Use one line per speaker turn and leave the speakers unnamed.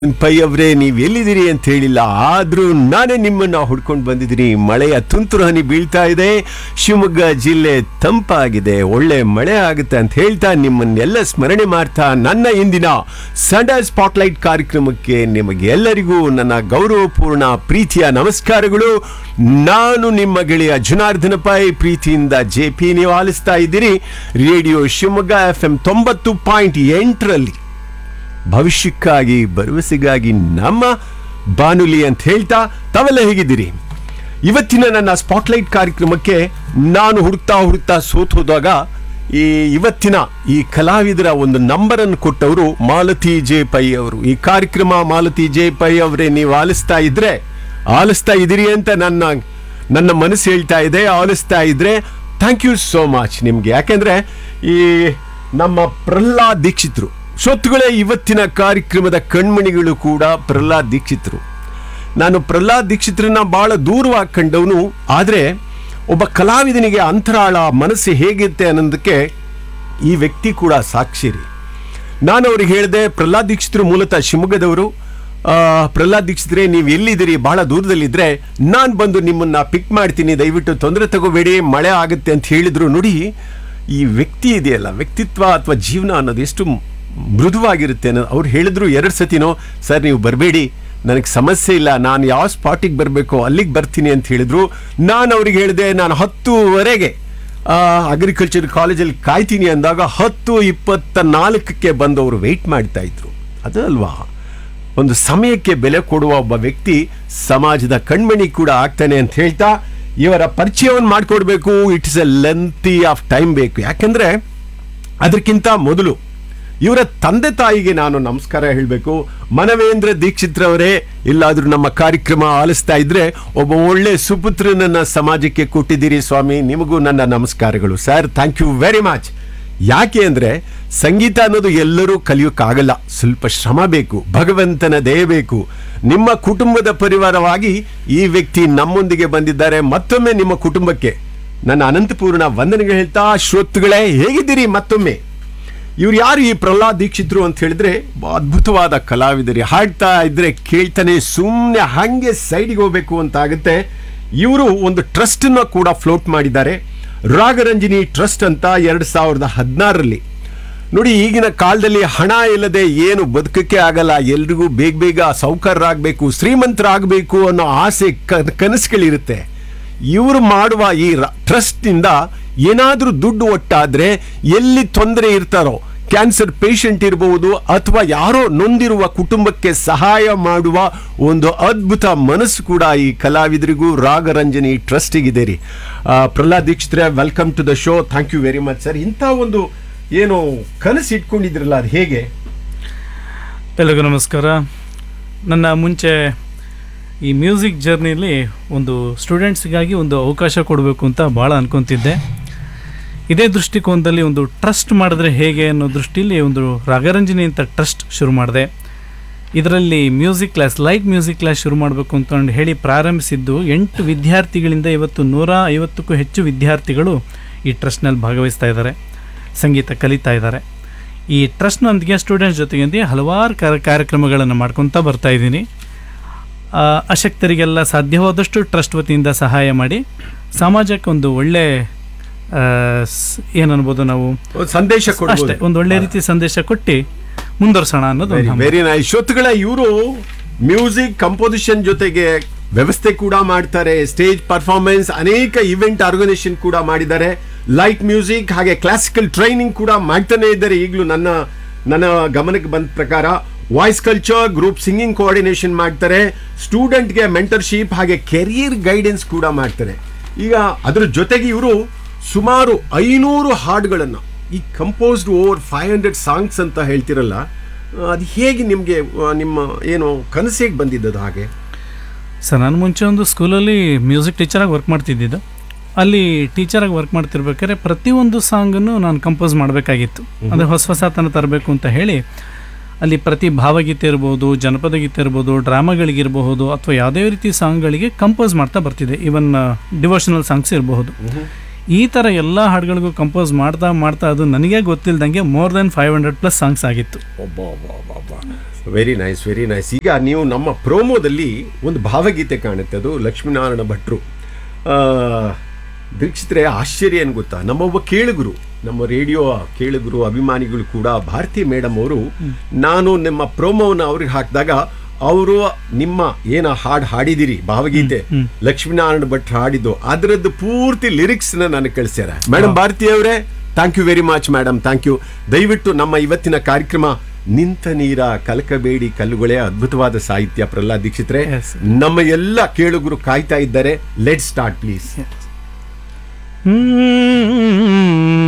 Pi ಅವರೇ ನೀವ್ ಎಲ್ಲಿದ್ದೀರಿ ಅಂತ ಹೇಳಿಲ್ಲ ಆದ್ರೂ ನಾನೇ ನಿಮ್ಮನ್ನ ಹುಡ್ಕೊಂಡು ಬಂದಿದ್ದೀನಿ ಮಳೆಯ ತುಂತುರು ಹನಿ ಬೀಳ್ತಾ ಇದೆ ಶಿವಮೊಗ್ಗ ಜಿಲ್ಲೆ ತಂಪಾಗಿದೆ ಒಳ್ಳೆ ಮಳೆ ಆಗುತ್ತೆ ಅಂತ ಹೇಳ್ತಾ ನಿಮ್ಮನ್ನೆಲ್ಲ ಸ್ಮರಣೆ ಮಾಡ್ತಾ ನನ್ನ ಇಂದಿನ ಸಂಡೇ ಸ್ಪಾಟ್ಲೈಟ್ ಕಾರ್ಯಕ್ರಮಕ್ಕೆ ನಿಮಗೆ ಎಲ್ಲರಿಗೂ ನನ್ನ ಗೌರವಪೂರ್ಣ ಪ್ರೀತಿಯ ನಮಸ್ಕಾರಗಳು ನಾನು ನಿಮ್ಮ ಗೆಳೆಯ ಜುನಾರ್ದನ ಪೈ ಪ್ರೀತಿಯಿಂದ ಜೆ ಪಿ ನೀವು ಆಲಿಸ್ತಾ ಇದ್ದೀರಿ ರೇಡಿಯೋ ಶಿವಮೊಗ್ಗ ಎಫ್ ಎಂ ತೊಂಬತ್ತು ಪಾಯಿಂಟ್ ಎಂಟರಲ್ಲಿ ಭವಿಷ್ಯಕ್ಕಾಗಿ ಭರವಸೆಗಾಗಿ ನಮ್ಮ ಬಾನುಲಿ ಅಂತ ಹೇಳ್ತಾ ತಾವೆಲ್ಲ ಹೇಗಿದ್ದೀರಿ ಇವತ್ತಿನ ನನ್ನ ಸ್ಪಾಟ್ಲೈಟ್ ಕಾರ್ಯಕ್ರಮಕ್ಕೆ ನಾನು ಹುಡುಕ್ತಾ ಹುಡುಕ್ತಾ ಸೋತ್ ಹೋದಾಗ ಈ ಇವತ್ತಿನ ಈ ಕಲಾವಿದರ ಒಂದು ನಂಬರನ್ನು ಕೊಟ್ಟವರು ಮಾಲತಿ ಜೆ ಪೈ ಅವರು ಈ ಕಾರ್ಯಕ್ರಮ ಮಾಲತಿ ಜೆ ಪೈ ಅವರೇ ನೀವು ಆಲಿಸ್ತಾ ಇದ್ರೆ ಆಲಿಸ್ತಾ ಇದ್ದೀರಿ ಅಂತ ನನ್ನ ನನ್ನ ಮನಸ್ಸು ಹೇಳ್ತಾ ಇದೆ ಆಲಿಸ್ತಾ ಇದ್ರೆ ಥ್ಯಾಂಕ್ ಯು ಸೋ ಮಚ್ ನಿಮ್ಗೆ ಯಾಕೆಂದ್ರೆ ಈ ನಮ್ಮ ಪ್ರಹ್ಲಾದ್ ದೀಕ್ಷಿತ್ರು ಶೊತ್ತುಗಳೇ ಇವತ್ತಿನ ಕಾರ್ಯಕ್ರಮದ ಕಣ್ಮಣಿಗಳು ಕೂಡ ಪ್ರಹ್ಲಾದ್ ದೀಕ್ಷಿತ್ರು ನಾನು ಪ್ರಹ್ಲಾದ್ ದೀಕ್ಷಿತ್ರನ್ನ ಬಹಳ ದೂರವಾಗಿ ಕಂಡವನು ಆದರೆ ಒಬ್ಬ ಕಲಾವಿದನಿಗೆ ಅಂತರಾಳ ಮನಸ್ಸು ಹೇಗಿರುತ್ತೆ ಅನ್ನೋದಕ್ಕೆ ಈ ವ್ಯಕ್ತಿ ಕೂಡ ಸಾಕ್ಷಿ ರೀ ನಾನು ಅವ್ರಿಗೆ ಹೇಳಿದೆ ಪ್ರಹ್ಲಾದ್ ದೀಕ್ಷಿತರು ಮೂಲತಃ ಶಿವಮೊಗ್ಗದವರು ಆ, ಪ್ರಹ್ಲಾದ್ ದೀಕ್ಷಿತ್ರೆ ನೀವು ಎಲ್ಲಿದ್ದೀರಿ ಬಹಳ ದೂರದಲ್ಲಿದ್ದರೆ ನಾನು ಬಂದು ನಿಮ್ಮನ್ನ ಪಿಕ್ ಮಾಡ್ತೀನಿ ದಯವಿಟ್ಟು ತೊಂದರೆ ತಗೋಬೇಡಿ ಮಳೆ ಆಗುತ್ತೆ ಅಂತ ಹೇಳಿದ್ರು ನೋಡಿ ಈ ವ್ಯಕ್ತಿ ಇದೆಯಲ್ಲ ವ್ಯಕ್ತಿತ್ವ ಅಥವಾ ಜೀವನ ಅನ್ನೋದು ಎಷ್ಟು ಮೃದುವಾಗಿರುತ್ತೆ ಅನ್ನೋದು ಅವ್ರು ಹೇಳಿದ್ರು ಎರಡು ಸತಿನೋ ಸರ್ ನೀವು ಬರಬೇಡಿ ನನಗೆ ಸಮಸ್ಯೆ ಇಲ್ಲ ನಾನು ಯಾವ ಸ್ಪಾಟಿಗೆ ಬರಬೇಕು ಅಲ್ಲಿಗೆ ಬರ್ತೀನಿ ಅಂತ ಹೇಳಿದ್ರು ನಾನು ಅವ್ರಿಗೆ ಹೇಳಿದೆ ನಾನು ಹತ್ತುವರೆಗೆ ಅಗ್ರಿಕಲ್ಚರ್ ಕಾಲೇಜಲ್ಲಿ ಕಾಯ್ತೀನಿ ಅಂದಾಗ ಹತ್ತು ಇಪ್ಪತ್ತ ನಾಲ್ಕಕ್ಕೆ ಬಂದವರು ವೆಯ್ಟ್ ಮಾಡ್ತಾ ಇದ್ರು ಅದು ಅಲ್ವಾ ಒಂದು ಸಮಯಕ್ಕೆ ಬೆಲೆ ಕೊಡುವ ಒಬ್ಬ ವ್ಯಕ್ತಿ ಸಮಾಜದ ಕಣ್ಮಣಿ ಕೂಡ ಆಗ್ತಾನೆ ಅಂತ ಹೇಳ್ತಾ ಇವರ ಪರಿಚಯವನ್ನು ಮಾಡಿಕೊಡ್ಬೇಕು it's a lengthy of time ಬೇಕು ಯಾಕೆಂದ್ರೆ ಅದಕ್ಕಿಂತ ಮೊದಲು ಇವರ ತಂದೆ ತಾಯಿಗೆ ನಾನು ನಮಸ್ಕಾರ ಹೇಳಬೇಕು ಮನವೇಂದ್ರ ದೀಕ್ಷಿತ್ರವರೇ ಇಲ್ಲಾದ್ರೂ ನಮ್ಮ ಕಾರ್ಯಕ್ರಮ ಆಲಿಸ್ತಾ ಇದ್ರೆ ಒಬ್ಬ ಒಳ್ಳೆ ಸುಪುತ್ರನನ್ನ ಸಮಾಜಕ್ಕೆ ಕೊಟ್ಟಿದ್ದೀರಿ ಸ್ವಾಮಿ ನಿಮಗೂ ನನ್ನ ನಮಸ್ಕಾರಗಳು sir thank you very much ಯಾಕೆ ಅಂದ್ರೆ ಸಂಗೀತ ಅನ್ನೋದು ಎಲ್ಲರೂ ಕಲಿಯೋಕ್ಕಾಗಲ್ಲ ಸ್ವಲ್ಪ ಶ್ರಮ ಬೇಕು ಭಗವಂತನ ದಯ ಬೇಕು ನಿಮ್ಮ ಕುಟುಂಬದ ಪರಿವಾರವಾಗಿ ಈ ವ್ಯಕ್ತಿ ನಮ್ಮೊಂದಿಗೆ ಬಂದಿದ್ದಾರೆ ಮತ್ತೊಮ್ಮೆ ನಿಮ್ಮ ಕುಟುಂಬಕ್ಕೆ ನನ್ನ ಅನಂತಪೂರ್ಣ ವಂದನೆಗಳು ಹೇಳ್ತಾ ಶ್ರೋತೃಗಳೇ ಹೇಗಿದ್ದೀರಿ ಮತ್ತೊಮ್ಮೆ ಇವ್ರು ಯಾರು ಈ ಪ್ರಹ್ಲಾದ್ ದೀಕ್ಷಿತ್ರು ಅಂತ ಹೇಳಿದ್ರೆ ಅದ್ಭುತವಾದ ಕಲಾವಿದರಿ ಹಾಡ್ತಾ ಇದ್ರೆ ಕೇಳ್ತಾನೆ ಸುಮ್ಮನೆ ಹಂಗೆ ಸೈಡಿಗೆ ಹೋಗ್ಬೇಕು ಅಂತ ಆಗುತ್ತೆ ಇವರು ಒಂದು ಟ್ರಸ್ಟ್ ನ ಕೂಡ ಫ್ಲೋಟ್ ಮಾಡಿದ್ದಾರೆ ರಾಗರಂಜಿನಿ ಟ್ರಸ್ಟ್ ಅಂತ ಎರಡ್ ಸಾವಿರದ ಹದಿನಾರರಲ್ಲಿ ನೋಡಿ ಈಗಿನ ಕಾಲದಲ್ಲಿ ಹಣ ಇಲ್ಲದೆ ಏನು ಬದುಕಕ್ಕೆ ಆಗಲ್ಲ ಎಲ್ರಿಗೂ ಬೇಗ ಬೇಗ ಸೌಕರ್ಯರಾಗಬೇಕು ಶ್ರೀಮಂತರಾಗಬೇಕು ಅನ್ನೋ ಆಸೆ ಕ- ಕನಸುಗಳಿರುತ್ತೆ ಇವರು ಮಾಡುವ ಈ ಟ್ರಸ್ಟ್ನಿಂದ ಏನಾದರೂ ದುಡ್ಡು ಒಟ್ಟಾದ್ರೆ ಎಲ್ಲಿ ತೊಂದರೆ ಇರ್ತಾರೋ ಕ್ಯಾನ್ಸರ್ ಪೇಷಂಟ್ ಇರಬಹುದು ಅಥವಾ ಯಾರೋ ನೊಂದಿರುವ ಕುಟುಂಬಕ್ಕೆ ಸಹಾಯ ಮಾಡುವ ಒಂದು ಅದ್ಭುತ ಮನಸ್ಸು ಕೂಡ ಈ ಕಲಾವಿದರಿಗೂ ರಾಗರಂಜನಿ ಟ್ರಸ್ಟಿಗಿದೆ ರೀ ಆ, ಪ್ರಹ್ಲಾದ್ ದೀಕ್ಷಿತ್ರೆ welcome to the show thank you very much sir ಇಂಥ ಒಂದು ಏನು ಕನಸು ಇಟ್ಕೊಂಡಿದ್ರಲ್ಲ ಅದು ಹೇಗೆ
ಎಲ್ಲರಿಗೂ ನಮಸ್ಕಾರ ನನ್ನ ಮುಂಚೆ ಈ ಮ್ಯೂಸಿಕ್ ಜರ್ನಿಲಿ ಒಂದು ಸ್ಟೂಡೆಂಟ್ಸ್ಗಾಗಿ ಒಂದು ಅವಕಾಶ ಕೊಡಬೇಕು ಅಂತ ಭಾಳ ಅನ್ಕೊತಿದ್ದೆ ಇದೇ ದೃಷ್ಟಿಕೋನದಲ್ಲಿ ಒಂದು ಟ್ರಸ್ಟ್ ಮಾಡಿದ್ರೆ ಹೇಗೆ ಅನ್ನೋ ದೃಷ್ಟಿಲಿ ಒಂದು ರಾಗರಂಜನಿ ಅಂತ ಟ್ರಸ್ಟ್ ಶುರು ಮಾಡಿದೆ ಇದರಲ್ಲಿ music class light music class ಶುರು ಮಾಡಬೇಕು ಅಂತ ಹೇಳಿ ಪ್ರಾರಂಭಿಸಿದ್ದು ಎಂಟು ವಿದ್ಯಾರ್ಥಿಗಳಿಂದ ಇವತ್ತು ನೂರ ಐವತ್ತಕ್ಕೂ ಹೆಚ್ಚು ವಿದ್ಯಾರ್ಥಿಗಳು ಈ ಟ್ರಸ್ಟ್ನಲ್ಲಿ ಭಾಗವಹಿಸ್ತಾ ಇದ್ದಾರೆ ಸಂಗೀತ ಕಲಿತಾ ಇದ್ದಾರೆ ಈ ಟ್ರಸ್ಟ್ನೊಂದಿಗೆ ಸ್ಟೂಡೆಂಟ್ಸ್ ಜೊತೆಗೆ ಹಲವಾರು ಕಾರ ಕಾರ್ಯಕ್ರಮಗಳನ್ನು ಮಾಡ್ಕೊತಾ ಬರ್ತಾ ಇದ್ದೀನಿ ಆ, ಅಶಕ್ತರಿಗೆಲ್ಲ ಸಾಧ್ಯವಾದಷ್ಟು ಟ್ರಸ್ಟ್ ವತಿಯಿಂದ ಸಹಾಯ ಮಾಡಿ ಸಮಾಜಕ್ಕೆ ಒಂದು ಒಳ್ಳೆ ಆ, ಸ್- ಏನನ್ಬೋದು ನಾವು
ಒಂದು ಸಂದೇಶ
ಅಷ್ಟೇ
ಕೊಡ್ಬೋದು
ಒಂದು ಒಳ್ಳೆ ರೀತಿ ಸಂದೇಶ ಕೊಟ್ಟು ಮುಂದುವರ್ಸೋಣ ಅನ್ನೋದು ಒಂದು ಹಂಬಲ.
ವೆರಿ ನೈಸ್ ಶ್ರೋತೃಗಳ ಇವರು ಮ್ಯೂಸಿಕ್ ಕಂಪೋಸಿಷನ್ ಜೊತೆಗೆ ವ್ಯವಸ್ಥೆ ಕೂಡ ಮಾಡ್ತಾರೆ ಸ್ಟೇಜ್ ಪರ್ಫಾರ್ಮೆನ್ಸ್ ಅನೇಕ ಇವೆಂಟ್ ಆರ್ಗನೈಸೇಷನ್ ಕೂಡ ಮಾಡಿದ್ದಾರೆ ಲೈಟ್ ಮ್ಯೂಸಿಕ್ ಹಾಗೆ ಕ್ಲಾಸಿಕಲ್ ಟ್ರೈನಿಂಗ್ ಕೂಡ ಮಾಡ್ತಾನೆ ಇದ್ದಾರೆ ಈಗಲೂ ನನ್ನ ನನ್ನ ಗಮನಕ್ಕೆ ಬಂದ ಪ್ರಕಾರ voice culture group singing coordination ಮಾಡ್ತಾರೆ ಸ್ಟೂಡೆಂಟ್ಗೆ ಮೆಂಟರ್ಶಿಪ್ ಹಾಗೆ ಕೆರಿಯರ್ ಗೈಡೆನ್ಸ್ ಕೂಡ ಮಾಡ್ತಾರೆ ಈಗ ಅದ್ರ ಜೊತೆಗೆ ಇವರು ಸುಮಾರು ಐನೂರು ಹಾಡುಗಳನ್ನು ಈ composed over five hundred songs ಅಂತ ಹೇಳ್ತಿರಲ್ಲ ಆ, ಅದು ಹೇಗೆ ನಿಮಗೆ ನಿಮ್ಮ ಏನು ಕನಸು ಹೇಗೆ ಬಂದಿದ್ದದು ಹಾಗೆ
ಸರ್ ನಾನು ಮುಂಚೆ ಒಂದು ಸ್ಕೂಲಲ್ಲಿ ಮ್ಯೂಸಿಕ್ ಟೀಚರಾಗಿ ವರ್ಕ್ ಮಾಡ್ತಿದ್ದಿದ್ದು ಅಲ್ಲಿ ಟೀಚರಾಗಿ ವರ್ಕ್ ಮಾಡ್ತಿರ್ಬೇಕಾದ್ರೆ ಪ್ರತಿಯೊಂದು ಸಾಂಗನ್ನು ನಾನು ಕಂಪೋಸ್ ಮಾಡಬೇಕಾಗಿತ್ತು ಅಂದರೆ ಹೊಸ ಹೊಸತನ ತರಬೇಕು ಅಂತ ಹೇಳಿ ಅಲ್ಲಿ ಪ್ರತಿ ಭಾವಗೀತೆ ಇರ್ಬೋದು ಜನಪದ ಗೀತೆ ಇರ್ಬೋದು ಡ್ರಾಮಾಗಳಿಗಿರಬಹುದು ಅಥವಾ ಯಾವುದೇ ರೀತಿ ಸಾಂಗ್ಗಳಿಗೆ ಕಂಪೋಸ್ ಮಾಡ್ತಾ ಬರ್ತಿದ್ದೆ ಈವನ್ ಡಿವೋಷನಲ್ ಸಾಂಗ್ಸ್ ಇರಬಹುದು ಈ ಥರ ಎಲ್ಲ ಹಾಡುಗಳಿಗೂ ಕಂಪೋಸ್ ಮಾಡ್ತಾ ಮಾಡ್ತಾ ಅದು ನನಗೆ ಗೊತ್ತಿಲ್ದಂಗೆ more than five hundred plus songs ಆಗಿತ್ತು
ವೆರಿ ನೈಸ್ ವೆರಿ ನೈಸ್ ಈಗ ನೀವು ನಮ್ಮ ಪ್ರೋಮೋದಲ್ಲಿ ಒಂದು ಭಾವಗೀತೆ ಕಾಣುತ್ತೆ ಅದು ಲಕ್ಷ್ಮೀನಾರಾಯಣ ಭಟ್ರು ಆ, ದೀಕ್ಷಿತ್ರೆ ಆಶ್ಚರ್ಯ ಏನು ಗೊತ್ತಾ ನಮ್ಮೊಬ್ಬ ಕೇಳುಗರು ನಮ್ಮ ರೇಡಿಯೋ ಕೇಳುಗರು ಅಭಿಮಾನಿಗಳು ಕೂಡ ಭಾರತಿ ಮೇಡಮ್ ಅವರು ನಾನು ನಿಮ್ಮ ಪ್ರೋಮೋವನ್ನು ಅವ್ರಿಗೆ ಹಾಕಿದಾಗ ಅವರು ನಿಮ್ಮ ಏನ ಹಾಡು ಹಾಡಿದಿರಿ ಭಾವಗೀತೆ ಲಕ್ಷ್ಮೀನಾರಾಯಣ ಭಟ್ ಹಾಡಿದ್ದು ಅದರದ್ದು ಪೂರ್ತಿ ಲಿರಿಕ್ಸ್ ನನಗೆ ಕಳಿಸ್ಯಾರ ಮೇಡಮ್ ಭಾರತಿ ಅವರೇ thank you very much madam thank you ದಯವಿಟ್ಟು ನಮ್ಮ ಇವತ್ತಿನ ಕಾರ್ಯಕ್ರಮ ನಿಂತ ನೀರ ಕಲಕಬೇಡಿ ಕಲ್ಲುಗಳೇ ಅದ್ಭುತವಾದ ಸಾಹಿತ್ಯ ಪ್ರಹ್ಲಾದ್ ದೀಕ್ಷಿತ್ರೆ
Yes.
ನಮ್ಮ ಎಲ್ಲ ಕೇಳುಗರು ಕಾಯ್ತಾ ಇದ್ದಾರೆ ಲೆಟ್ ಸ್ಟಾರ್ಟ್ ಪ್ಲೀಸ್
ಹ್ಮ್